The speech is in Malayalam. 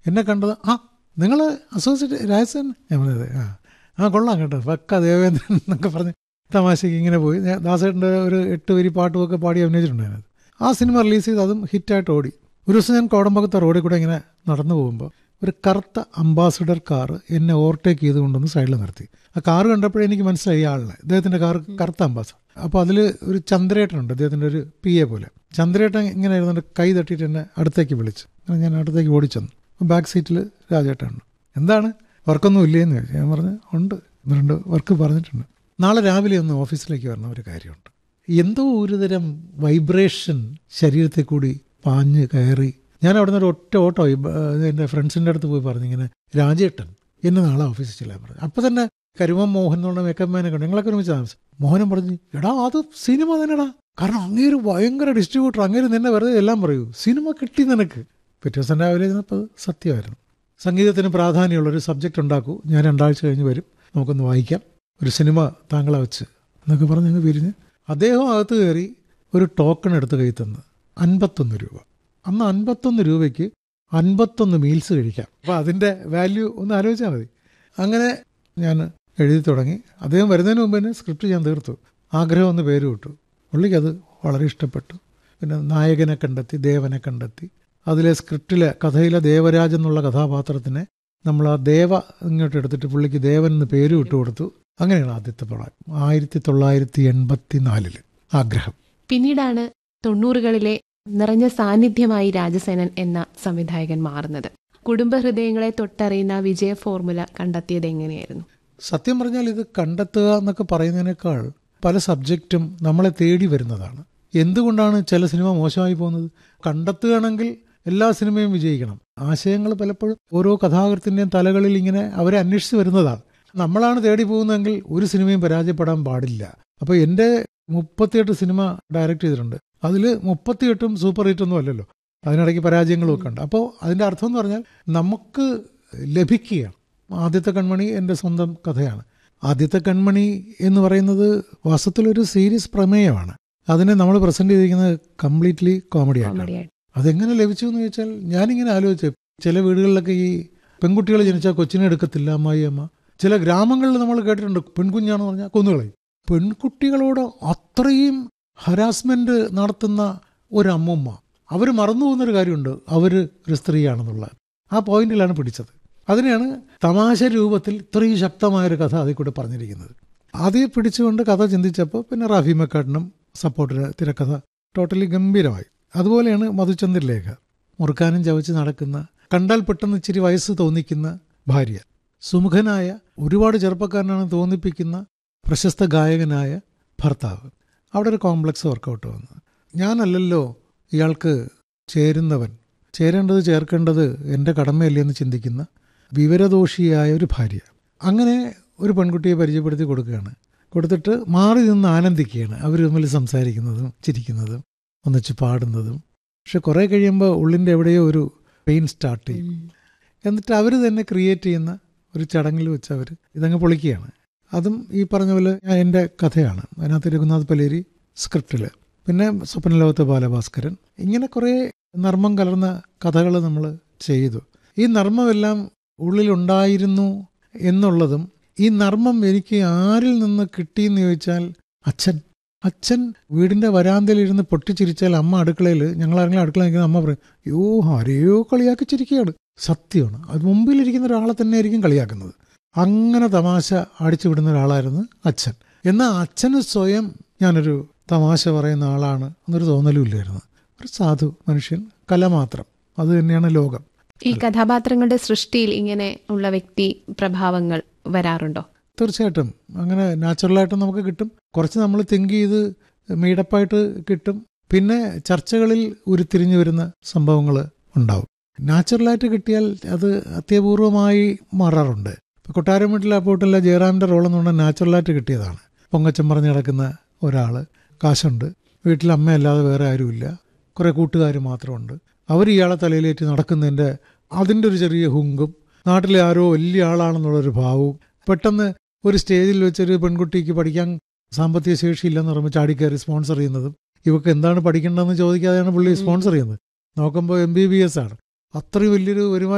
എന്നെ കണ്ടത് ആ നിങ്ങൾ അസോസിയേറ്റ് രാജസൻ ഞാൻ പറഞ്ഞത് ആ ആ കൊള്ളാം കേട്ടോ പക്ക ദേവേന്ദ്രൻ എന്നൊക്കെ പറഞ്ഞ് തമാശയ്ക്ക് ഇങ്ങനെ പോയി ഞാൻ ദാസേട്ടൻ്റെ ഒരു എട്ട് വരി പാട്ടുമൊക്കെ പാടി അഭിനയിച്ചിട്ടുണ്ടായിരുന്നു ആ സിനിമ റിലീസ് ചെയ്ത് അതും ഹിറ്റായിട്ട് ഓടി ഒരു ദിവസം ഞാൻ കോടമ്പകത്തെ റോഡിൽ കൂടെ ഇങ്ങനെ നടന്നു പോകുമ്പോൾ ഒരു കറുത്ത അംബാസിഡർ കാർ എന്നെ ഓവർടേക്ക് ചെയ്ത് കൊണ്ടുവന്ന് സൈഡിൽ നിർത്തി ആ കാർ കണ്ടപ്പോഴേ എനിക്ക് മനസ്സിലായി ഈ ആളിനെ അദ്ദേഹത്തിൻ്റെ കാർ കറുത്ത അംബാസിഡർ അപ്പോൾ അതിൽ ഒരു ചന്ദ്രേട്ടനുണ്ട് അദ്ദേഹത്തിൻ്റെ ഒരു പി എ പോലെ ചന്ദ്രേട്ടൻ ഇങ്ങനെ ഇരുന്നിട്ട് കൈ തട്ടിയിട്ട് എന്നെ അടുത്തേക്ക് വിളിച്ചു അങ്ങനെ ഞാൻ അടുത്തേക്ക് ഓടിച്ചെന്നു ബാക്ക് സീറ്റിൽ രാജേട്ടനുണ്ട് എന്താണ് വർക്കൊന്നും ഇല്ലേന്ന് ചോദിച്ചു ഞാൻ പറഞ്ഞു ഉണ്ട് ഒന്ന് രണ്ട് വർക്ക് പറഞ്ഞിട്ടുണ്ട് നാളെ രാവിലെ ഒന്ന് ഓഫീസിലേക്ക് വരണ ഒരു കാര്യമുണ്ട് എന്തോ ഒരുതരം വൈബ്രേഷൻ ശരീരത്തിൽ കൂടി പാഞ്ഞ് കയറി ഞാൻ അവിടെ നിന്ന് ഒരു ഒറ്റ ഓട്ടോ എൻ്റെ ഫ്രണ്ട്സിൻ്റെ അടുത്ത് പോയി പറഞ്ഞു ഇങ്ങനെ രാജേട്ടൻ എന്നെ നാളെ ഓഫീസിൽ ചെല്ലാൻ പറഞ്ഞു അപ്പം തന്നെ കരുമം മോഹൻ എന്നുള്ള മേക്കപ്പ് മാനെ കണ്ടു ഞങ്ങളൊക്കെ ഒരുമിച്ച് താമസം മോഹനം പറഞ്ഞു എടാ അത് സിനിമ തന്നെടാ കാരണം അങ്ങേര് ഭയങ്കര ഡിസ്ട്രിബ്യൂട്ടർ അങ്ങേര് നിന്നെ വെറുതെ എല്ലാം പറയൂ സിനിമ കിട്ടി നിനക്ക് പിറ്റേ ദിവസം രാവിലെ ഇരുന്നപ്പോൾ അത് സത്യമായിരുന്നു സംഗീതത്തിന് പ്രാധാന്യമുള്ള ഒരു സബ്ജക്റ്റ് ഉണ്ടാക്കൂ ഞാൻ രണ്ടാഴ്ച കഴിഞ്ഞ് വരും നമുക്കൊന്ന് വായിക്കാം ഒരു സിനിമ താങ്കളെ വെച്ച് എന്നൊക്കെ പറഞ്ഞ് അങ്ങ് പിരിഞ്ഞ് അദ്ദേഹം അകത്ത് കയറി ഒരു ടോക്കൺ എടുത്ത് കൈ തന്ന് അൻപത്തൊന്ന് രൂപ അന്ന് അൻപത്തൊന്ന് രൂപയ്ക്ക് അൻപത്തൊന്ന് മീൽസ് കഴിക്കാം അപ്പോൾ അതിൻ്റെ വാല്യൂ ഒന്ന് ആലോചിച്ചാൽ മതി അങ്ങനെ ഞാൻ എഴുതി തുടങ്ങി അദ്ദേഹം വരുന്നതിന് മുമ്പ് തന്നെ സ്ക്രിപ്റ്റ് ഞാൻ തീർത്തു ആഗ്രഹം ഒന്ന് പേര് വിട്ടു പുള്ളിക്കത് വളരെ ഇഷ്ടപ്പെട്ടു പിന്നെ നായകനെ കണ്ടെത്തി ദേവനെ കണ്ടെത്തി അതിലെ സ്ക്രിപ്റ്റിലെ കഥയിലെ ദേവരാജ് എന്നുള്ള കഥാപാത്രത്തിനെ നമ്മൾ ആ ദേവ ഇങ്ങോട്ട് എടുത്തിട്ട് പുള്ളിക്ക് ദേവൻ എന്ന് പേര് വിട്ടു കൊടുത്തു അങ്ങനെയാണ് ആദ്യത്തെ പടം ആയിരത്തി തൊള്ളായിരത്തി എൺപത്തി നാലില് ആഗ്രഹം പിന്നീടാണ് തൊണ്ണൂറുകളിലെ നിറഞ്ഞ സാന്നിധ്യമായി രാജസേനൻ എന്ന സംവിധായകൻ മാറുന്നത് കുടുംബഹൃദയങ്ങളെ തൊട്ടറിയുന്ന വിജയ ഫോർമുല കണ്ടെത്തിയത് എങ്ങനെയായിരുന്നു സത്യം പറഞ്ഞാൽ ഇത് കണ്ടെത്തുക എന്നൊക്കെ പറയുന്നതിനേക്കാൾ പല സബ്ജക്റ്റും നമ്മളെ തേടി വരുന്നതാണ് എന്തുകൊണ്ടാണ് ചില സിനിമ മോശമായി പോകുന്നത് കണ്ടെത്തുകയാണെങ്കിൽ എല്ലാ സിനിമയും വിജയിക്കണം ആശയങ്ങൾ പലപ്പോഴും ഓരോ കഥാകൃത്തിൻ്റെയും തലകളിൽ ഇങ്ങനെ അവരെ അന്വേഷിച്ച് വരുന്നതാണ് നമ്മളാണ് തേടി പോകുന്നതെങ്കിൽ ഒരു സിനിമയും പരാജയപ്പെടാൻ പാടില്ല അപ്പോൾ എൻ്റെ മുപ്പത്തിയെട്ട് സിനിമ ഡയറക്റ്റ് ചെയ്തിട്ടുണ്ട് അതിൽ മുപ്പത്തിയെട്ടും സൂപ്പർ ഹിറ്റ് ഒന്നും അല്ലല്ലോ അതിനിടയ്ക്ക് പരാജയങ്ങളും ഒക്കെ ഉണ്ട് അപ്പോൾ അതിൻ്റെ അർത്ഥം എന്ന് പറഞ്ഞാൽ നമുക്ക് ലഭിക്കുകയാണ് ആദ്യത്തെ കൺമണി എൻ്റെ സ്വന്തം കഥയാണ് ആദ്യത്തെ കൺമണി എന്ന് പറയുന്നത് വാസ്തവത്തിലൊരു സീരിയസ് പ്രമേയമാണ് അതിനെ നമ്മൾ പ്രസന്റ് ചെയ്തിരിക്കുന്നത് കംപ്ലീറ്റ്ലി കോമഡി ആയിട്ടാണ് കോമഡിയായിട്ട് അതെങ്ങനെ ലഭിച്ചു എന്ന് ചോദിച്ചാൽ ഞാനിങ്ങനെ ആലോചിച്ചു ചില വീടുകളിലൊക്കെ ഈ പെൺകുട്ടികൾ ജനിച്ചാൽ കൊച്ചിനെ എടുക്കത്തില്ല അമ്മായി അമ്മ ചില ഗ്രാമങ്ങളിൽ നമ്മൾ കേട്ടിട്ടുണ്ട് പെൺകുഞ്ഞാണെന്ന് പറഞ്ഞാൽ കൊന്നുകളയും പെൺകുട്ടികളോട് അത്രയും ഹരാസ്മെന്റ് നടത്തുന്ന ഒരു അമ്മമ്മ അവർ മറന്നു പോകുന്നൊരു കാര്യമുണ്ട് അവർ ഒരു സ്ത്രീയാണെന്നുള്ളത് ആ പോയിന്റിലാണ് പിടിച്ചത് അതിനെയാണ് തമാശ രൂപത്തിൽ ഇത്രയും ശക്തമായൊരു കഥ അതിൽ കൂടെ പറഞ്ഞിരിക്കുന്നത് ആദ്യം പിടിച്ചുകൊണ്ട് കഥ ചിന്തിച്ചപ്പോൾ പിന്നെ റാഫി മെക്കാട്ടിനും സപ്പോർട്ടിന് തിരക്കഥ ടോട്ടലി ഗംഭീരമായി അതുപോലെയാണ് മധുചന്ദ്ര ലേഖ മുറുക്കാനും ചവച്ച് നടക്കുന്ന കണ്ടാൽ പെട്ടെന്ന് ഇച്ചിരി വയസ്സ് തോന്നിക്കുന്ന ഭാര്യ സുമുഖനായ ഒരുപാട് ചെറുപ്പക്കാരനാണ് തോന്നിപ്പിക്കുന്ന പ്രശസ്ത ഗായകനായ ഭർത്താവ് അവിടെ ഒരു കോംപ്ലക്സ് വർക്കൗട്ട് വന്നു ഞാനല്ലല്ലോ ഇയാൾക്ക് ചേരുന്നവൻ ചേരേണ്ടത് ചേർക്കേണ്ടത് എൻ്റെ കടമയല്ലേ എന്ന് ചിന്തിക്കുന്ന വിവരദോഷിയായ ഒരു ഭാര്യ അങ്ങനെ ഒരു പെൺകുട്ടിയെ പരിചയപ്പെടുത്തി കൊടുക്കുകയാണ് കൊടുത്തിട്ട് മാറി നിന്ന് ആനന്ദിക്കുകയാണ് അവർ തമ്മിൽ സംസാരിക്കുന്നതും ചിരിക്കുന്നതും ഒന്നിച്ച് പാടുന്നതും പക്ഷെ കുറേ കഴിയുമ്പോൾ ഉള്ളിൻ്റെ എവിടെയോ ഒരു പെയിൻ സ്റ്റാർട്ട് ചെയ്യും എന്നിട്ട് അവർ തന്നെ ക്രിയേറ്റ് ചെയ്യുന്ന ഒരു ചടങ്ങിൽ വെച്ച് അവർ ഇതങ്ങ് പൊളിക്കുകയാണ് അതും ഈ പറഞ്ഞ പോലെ ഞാൻ എൻ്റെ കഥയാണ് അതിനകത്ത് രഘുനാഥ് പലേരി സ്ക്രിപ്റ്റിൽ പിന്നെ സ്വപ്നലോകത്തെ ബാലഭാസ്കരൻ ഇങ്ങനെ കുറേ നർമ്മം കലർന്ന കഥകൾ നമ്മൾ ചെയ്തു ഈ നർമ്മമെല്ലാം ഉള്ളിലുണ്ടായിരുന്നു എന്നുള്ളതും ഈ നർമ്മം എനിക്ക് ആരിൽ നിന്ന് കിട്ടിയെന്ന് ചോദിച്ചാൽ അച്ഛൻ അച്ഛൻ വീടിന്റെ വരാന്തയിലിരുന്ന് പൊട്ടിച്ചിരിച്ചാൽ അമ്മ അടുക്കളയിൽ ഞങ്ങൾ ആരെങ്കിലും അടുക്കള നിൽക്കുന്ന അമ്മ പറയും യോ ആരെയോ കളിയാക്കി ചിരിക്കുകയാണ് സത്യമാണ് അത് മുമ്പിലിരിക്കുന്ന ഒരാളെ തന്നെ ആയിരിക്കും കളിയാക്കുന്നത് അങ്ങനെ തമാശ അടിച്ചു വിടുന്ന ഒരാളായിരുന്നു അച്ഛൻ എന്നാൽ അച്ഛന് സ്വയം ഞാനൊരു തമാശ പറയുന്ന ആളാണ് എന്നൊരു തോന്നലും ഇല്ലായിരുന്നു ഒരു സാധു മനുഷ്യൻ കല മാത്രം അത് തന്നെയാണ് ലോകം ഈ കഥാപാത്രങ്ങളുടെ സൃഷ്ടിയിൽ ഇങ്ങനെ ഉള്ള വ്യക്തി പ്രഭാവങ്ങൾ വരാറുണ്ടോ തീർച്ചയായിട്ടും അങ്ങനെ നാച്ചുറലായിട്ട് നമുക്ക് കിട്ടും കുറച്ച് നമ്മൾ തിങ്ക് ചെയ്ത് മീഡപ്പായിട്ട് കിട്ടും പിന്നെ ചർച്ചകളിൽ ഉരുത്തിരിഞ്ഞു വരുന്ന സംഭവങ്ങൾ ഉണ്ടാവും നാച്ചുറലായിട്ട് കിട്ടിയാൽ അത് അത്യപൂർവമായി മാറാറുണ്ട് ഇപ്പൊ കൊട്ടാരം വീട്ടിലെ അപ്പോട്ടില്ല ജയറാമിന്റെ റോൾ എന്ന് പറഞ്ഞാൽ നാച്ചുറലായിട്ട് കിട്ടിയതാണ് പൊങ്ങച്ചം പറഞ്ഞ് കിടക്കുന്ന ഒരാൾ കാശുണ്ട് വീട്ടിൽ അമ്മയല്ലാതെ വേറെ ആരുമില്ല കുറേ കൂട്ടുകാർ മാത്രമുണ്ട് അവർ ഇയാളെ തലയിലേറ്റ് നടക്കുന്നതിൻ്റെ അതിൻ്റെ ഒരു ചെറിയ ഹുങ്കും നാട്ടിലെ ആരോ വലിയ ആളാണെന്നുള്ളൊരു ഭാവവും പെട്ടെന്ന് ഒരു സ്റ്റേജിൽ വെച്ചൊരു പെൺകുട്ടിക്ക് പഠിക്കാൻ സാമ്പത്തിക ശേഷിയില്ലെന്ന് പറയുമ്പോൾ ചാടിക്കയറി സ്പോൺസർ ചെയ്യുന്നതും ഇവക്ക് എന്താണ് പഠിക്കേണ്ടതെന്ന് ചോദിക്കാതെയാണ് പുള്ളി സ്പോൺസർ ചെയ്യുന്നത് നോക്കുമ്പോൾ എം ബി ബി എസ് ആണ് അത്രയും വലിയൊരു വരുമാനം